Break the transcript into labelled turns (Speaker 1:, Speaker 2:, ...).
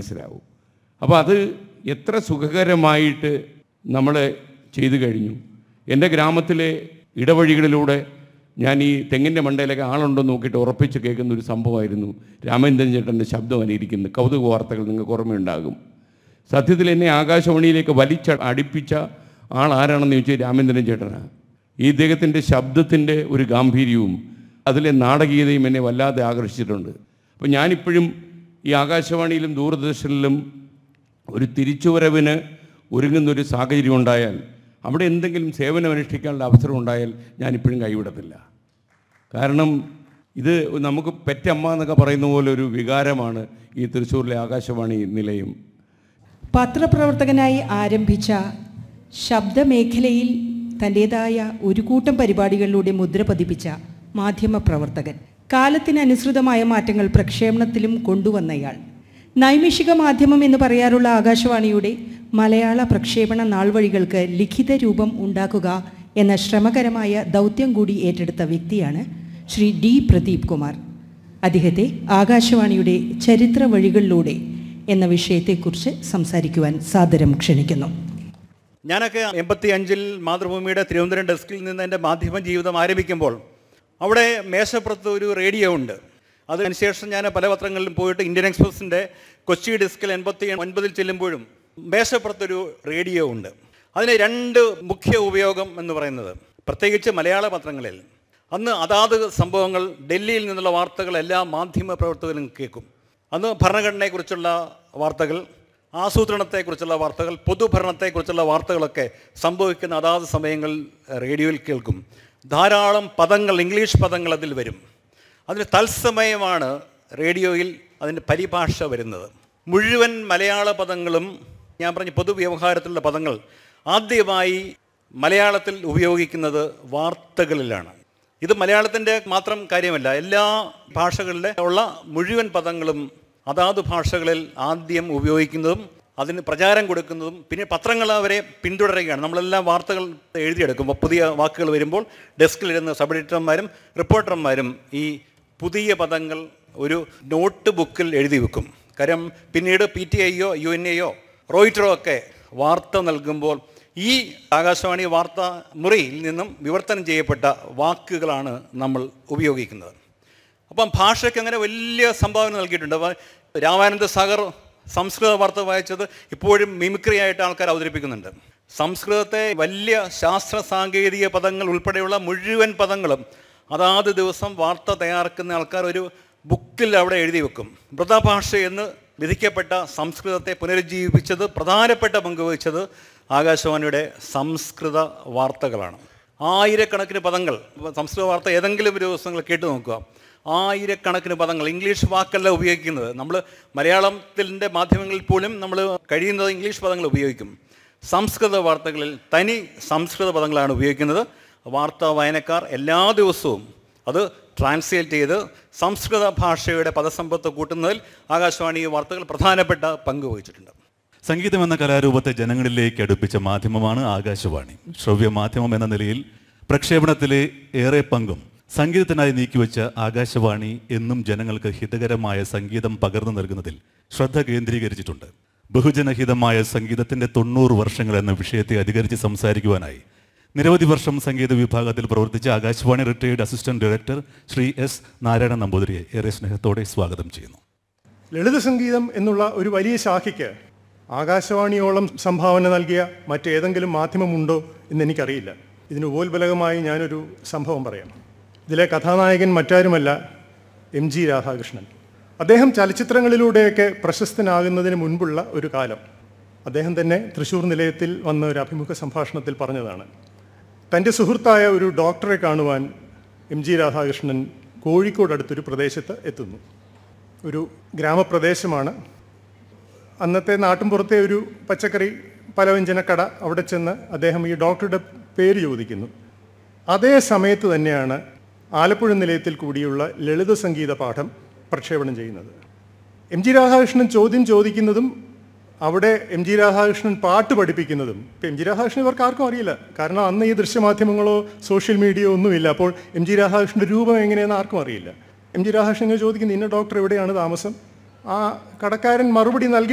Speaker 1: മനസ്സിലാവും അപ്പോൾ അത് എത്ര സുഖകരമായിട്ട് നമ്മൾ ചെയ്തു കഴിഞ്ഞു എൻ്റെ ഗ്രാമത്തിലെ ഇടവഴികളിലൂടെ ഞാൻ ഈ തെങ്ങിൻ്റെ മണ്ടയിലൊക്കെ ആളുണ്ടോ എന്ന് നോക്കിയിട്ട് ഉറപ്പിച്ച് കേൾക്കുന്ന ഒരു സംഭവമായിരുന്നു രാമേന്ദ്രൻ ചേട്ടൻ്റെ ശബ്ദം അനുകരിക്കുന്നത് കൗതുക വാർത്തകൾ നിങ്ങൾക്ക് ഓർമ്മയുണ്ടാകും സത്യത്തിൽ എന്നെ ആകാശവാണിയിലേക്ക് വലിച്ച അടുപ്പിച്ച ആൾ ആരാണെന്ന് ചോദിച്ചാൽ രാമേന്ദ്രൻ ചേട്ടനാണ് ഈ ഇദ്ദേഹത്തിൻ്റെ ശബ്ദത്തിൻ്റെ ഒരു ഗാംഭീര്യവും അതിലെ നാടകീയതയും എന്നെ വല്ലാതെ ആകർഷിച്ചിട്ടുണ്ട് അപ്പോൾ ഞാനിപ്പോഴും ഈ ആകാശവാണിയിലും ദൂരദർശനിലും ഒരു തിരിച്ചുവരവിന് ഒരുങ്ങുന്ന ഒരു സാഹചര്യം ഉണ്ടായാൽ അവിടെ എന്തെങ്കിലും സേവനം അനുഷ്ഠിക്കാനുള്ള അവസരം ഉണ്ടായാൽ ഞാനിപ്പോഴും കൈവിടത്തില്ല കാരണം ഇത് നമുക്ക് പെറ്റമ്മ എന്നൊക്കെ പറയുന്ന പോലെ ഒരു വികാരമാണ് ഈ തൃശ്ശൂരിലെ ആകാശവാണി നിലയം
Speaker 2: പത്രപ്രവർത്തകനായി ആരംഭിച്ച ശബ്ദമേഖലയിൽ തൻ്റേതായ ഒരു കൂട്ടം പരിപാടികളിലൂടെ മുദ്ര പതിപ്പിച്ച മാധ്യമപ്രവർത്തകൻ കാലത്തിനനുസൃതമായ മാറ്റങ്ങൾ പ്രക്ഷേപണത്തിലും കൊണ്ടുവന്നയാൾ നൈമിഷിക മാധ്യമം എന്ന് പറയാറുള്ള ആകാശവാണിയുടെ മലയാള പ്രക്ഷേപണ നാൾവഴികൾക്ക് ലിഖിത രൂപം ഉണ്ടാക്കുക എന്ന ശ്രമകരമായ ദൗത്യം കൂടി ഏറ്റെടുത്ത വ്യക്തിയാണ് ശ്രീ ഡി പ്രദീപ് കുമാർ അദ്ദേഹത്തെ ആകാശവാണിയുടെ ചരിത്ര വഴികളിലൂടെ എന്ന വിഷയത്തെക്കുറിച്ച് സംസാരിക്കുവാൻ സാദരം ക്ഷണിക്കുന്നു
Speaker 3: ഞാനൊക്കെ എൺപത്തി അഞ്ചിൽ മാതൃഭൂമിയുടെ തിരുവനന്തപുരം ഡെസ്കിൽ നിന്ന് എൻ്റെ മാധ്യമ ജീവിതം ആരംഭിക്കുമ്പോൾ അവിടെ മേശപ്പുറത്ത് ഒരു റേഡിയോ ഉണ്ട് അതിനുശേഷം ഞാൻ പല പത്രങ്ങളിലും പോയിട്ട് ഇന്ത്യൻ എക്സ്പ്രസിൻ്റെ കൊച്ചി ഡെസ്കിൽ എൺപത്തി ഒൻപതിൽ ചെല്ലുമ്പോഴും മേശപ്പുറത്തൊരു റേഡിയോ ഉണ്ട് അതിന് രണ്ട് മുഖ്യ ഉപയോഗം എന്ന് പറയുന്നത് പ്രത്യേകിച്ച് മലയാള പത്രങ്ങളിൽ അന്ന് അതാത് സംഭവങ്ങൾ ഡൽഹിയിൽ നിന്നുള്ള വാർത്തകൾ എല്ലാ മാധ്യമ പ്രവർത്തകരും കേൾക്കും അന്ന് ഭരണഘടനയെക്കുറിച്ചുള്ള വാർത്തകൾ ആസൂത്രണത്തെക്കുറിച്ചുള്ള വാർത്തകൾ പൊതുഭരണത്തെക്കുറിച്ചുള്ള വാർത്തകളൊക്കെ സംഭവിക്കുന്ന അതാത് സമയങ്ങളിൽ റേഡിയോയിൽ കേൾക്കും ധാരാളം പദങ്ങൾ ഇംഗ്ലീഷ് പദങ്ങൾ അതിൽ വരും അതിന് തത്സമയമാണ് റേഡിയോയിൽ അതിൻ്റെ പരിഭാഷ വരുന്നത് മുഴുവൻ മലയാള പദങ്ങളും ഞാൻ പറഞ്ഞ പൊതുവ്യവഹാരത്തിലുള്ള പദങ്ങൾ ആദ്യമായി മലയാളത്തിൽ ഉപയോഗിക്കുന്നത് വാർത്തകളിലാണ് ഇത് മലയാളത്തിൻ്റെ മാത്രം കാര്യമല്ല എല്ലാ ഭാഷകളിലെ ഉള്ള മുഴുവൻ പദങ്ങളും അതാത് ഭാഷകളിൽ ആദ്യം ഉപയോഗിക്കുന്നതും അതിന് പ്രചാരം കൊടുക്കുന്നതും പിന്നെ പത്രങ്ങൾ അവരെ പിന്തുടരുകയാണ് നമ്മളെല്ലാം വാർത്തകൾ എഴുതിയെടുക്കും പുതിയ വാക്കുകൾ വരുമ്പോൾ ഡെസ്കിലിരുന്ന് സബ് എഡിറ്റർമാരും റിപ്പോർട്ടർമാരും ഈ പുതിയ പദങ്ങൾ ഒരു നോട്ട് ബുക്കിൽ എഴുതി വെക്കും കാര്യം പിന്നീട് പി ടി ഐയോ യു എൻ എയോ റോയിറ്ററോ ഒക്കെ വാർത്ത നൽകുമ്പോൾ ഈ ആകാശവാണി വാർത്താ മുറിയിൽ നിന്നും വിവർത്തനം ചെയ്യപ്പെട്ട വാക്കുകളാണ് നമ്മൾ ഉപയോഗിക്കുന്നത് അപ്പം ഭാഷയ്ക്ക് അങ്ങനെ വലിയ സംഭാവന നൽകിയിട്ടുണ്ട് അപ്പോൾ രാമാനന്ദ സാഗർ സംസ്കൃത വാർത്ത വായിച്ചത് ഇപ്പോഴും മിമിക്രി ആയിട്ട് ആൾക്കാർ അവതരിപ്പിക്കുന്നുണ്ട് സംസ്കൃതത്തെ വലിയ ശാസ്ത്ര സാങ്കേതിക പദങ്ങൾ ഉൾപ്പെടെയുള്ള മുഴുവൻ പദങ്ങളും അതാത് ദിവസം വാർത്ത തയ്യാറാക്കുന്ന ആൾക്കാർ ഒരു ബുക്കിൽ അവിടെ എഴുതി വെക്കും മൃതഭാഷ എന്ന് വിധിക്കപ്പെട്ട സംസ്കൃതത്തെ പുനരുജ്ജീവിപ്പിച്ചത് പ്രധാനപ്പെട്ട പങ്ക് വഹിച്ചത് ആകാശവാണിയുടെ സംസ്കൃത വാർത്തകളാണ് ആയിരക്കണക്കിന് പദങ്ങൾ സംസ്കൃത വാർത്ത ഏതെങ്കിലും ഒരു ദിവസങ്ങൾ കേട്ടു നോക്കുക ആയിരക്കണക്കിന് പദങ്ങൾ ഇംഗ്ലീഷ് വാക്കല്ല ഉപയോഗിക്കുന്നത് നമ്മൾ മലയാളത്തിൻ്റെ മാധ്യമങ്ങളിൽ പോലും നമ്മൾ കഴിയുന്നത് ഇംഗ്ലീഷ് പദങ്ങൾ ഉപയോഗിക്കും സംസ്കൃത വാർത്തകളിൽ തനി സംസ്കൃത പദങ്ങളാണ് ഉപയോഗിക്കുന്നത് വാർത്താ വായനക്കാർ എല്ലാ ദിവസവും അത് ട്രാൻസ്ലേറ്റ് ചെയ്ത് സംസ്കൃത ഭാഷയുടെ പദസമ്പത്ത് കൂട്ടുന്നതിൽ ആകാശവാണി വാർത്തകൾ പ്രധാനപ്പെട്ട പങ്ക് വഹിച്ചിട്ടുണ്ട്
Speaker 4: സംഗീതം എന്ന കലാരൂപത്തെ ജനങ്ങളിലേക്ക് അടുപ്പിച്ച മാധ്യമമാണ് ആകാശവാണി ശ്രവ്യ മാധ്യമം എന്ന നിലയിൽ പ്രക്ഷേപണത്തിലെ ഏറെ പങ്കും സംഗീതത്തിനായി നീക്കിവെച്ച ആകാശവാണി എന്നും ജനങ്ങൾക്ക് ഹിതകരമായ സംഗീതം പകർന്നു നൽകുന്നതിൽ ശ്രദ്ധ കേന്ദ്രീകരിച്ചിട്ടുണ്ട് ബഹുജനഹിതമായ സംഗീതത്തിന്റെ തൊണ്ണൂറ് വർഷങ്ങൾ എന്ന വിഷയത്തെ അധികരിച്ച് സംസാരിക്കുവാനായി നിരവധി വർഷം സംഗീത വിഭാഗത്തിൽ പ്രവർത്തിച്ച Akashvani retired assistant director Shri S Narayana നമ്പൂതിരിയെ ഏറെ സ്നേഹത്തോടെ സ്വാഗതം ചെയ്യുന്നു
Speaker 5: ലളിത സംഗീതം എന്നുള്ള ഒരു വലിയ ശാഖയ്ക്ക് ആകാശവാണിയോളം സംഭാവന നൽകിയ മറ്റേതെങ്കിലും മാധ്യമമുണ്ടോ എന്ന് എനിക്കറിയില്ല ഇതിന് ഉപോത്ബലകമായി ഞാനൊരു സംഭവം പറയാം ഇതിലെ കഥാനായകൻ മറ്റാരുമല്ല എം ജി രാധാകൃഷ്ണൻ അദ്ദേഹം ചലച്ചിത്രങ്ങളിലൂടെയൊക്കെ പ്രശസ്തനാകുന്നതിന് മുൻപുള്ള ഒരു കാലം അദ്ദേഹം തന്നെ തൃശ്ശൂർ നിലയത്തിൽ വന്ന ഒരു അഭിമുഖ സംഭാഷണത്തിൽ പറഞ്ഞതാണ് തൻ്റെ സുഹൃത്തായ ഒരു ഡോക്ടറെ കാണുവാൻ എം ജി രാധാകൃഷ്ണൻ കോഴിക്കോട് അടുത്തൊരു പ്രദേശത്ത് എത്തുന്നു ഒരു ഗ്രാമപ്രദേശമാണ് അന്നത്തെ നാട്ടിൻപുറത്തെ ഒരു പച്ചക്കറി പലവ്യഞ്ജനക്കട അവിടെ ചെന്ന് അദ്ദേഹം ഈ ഡോക്ടറുടെ പേര് ചോദിക്കുന്നു അതേ സമയത്ത് തന്നെയാണ് ആലപ്പുഴ നിലയത്തിൽ കൂടിയുള്ള ലളിത സംഗീത പാഠം പ്രക്ഷേപണം ചെയ്യുന്നത് എം ജി രാധാകൃഷ്ണൻ ചോദ്യം ചോദിക്കുന്നതും അവിടെ എം ജി രാധാകൃഷ്ണൻ പാട്ട് പഠിപ്പിക്കുന്നതും ഇപ്പം എം ജി രാധാകൃഷ്ണൻ ഇവർക്ക് ആർക്കും അറിയില്ല കാരണം അന്ന് ഈ ദൃശ്യമാധ്യമങ്ങളോ സോഷ്യൽ മീഡിയയോ ഒന്നുമില്ല അപ്പോൾ എം ജി രാധാകൃഷ്ണൻ്റെ രൂപം എങ്ങനെയെന്ന് ആർക്കും അറിയില്ല എം ജി രാധാകൃഷ്ണൻ ഇങ്ങനെ ചോദിക്കുന്നു ഇന്ന ഡോക്ടർ എവിടെയാണ് താമസം ആ കടക്കാരൻ മറുപടി നൽകി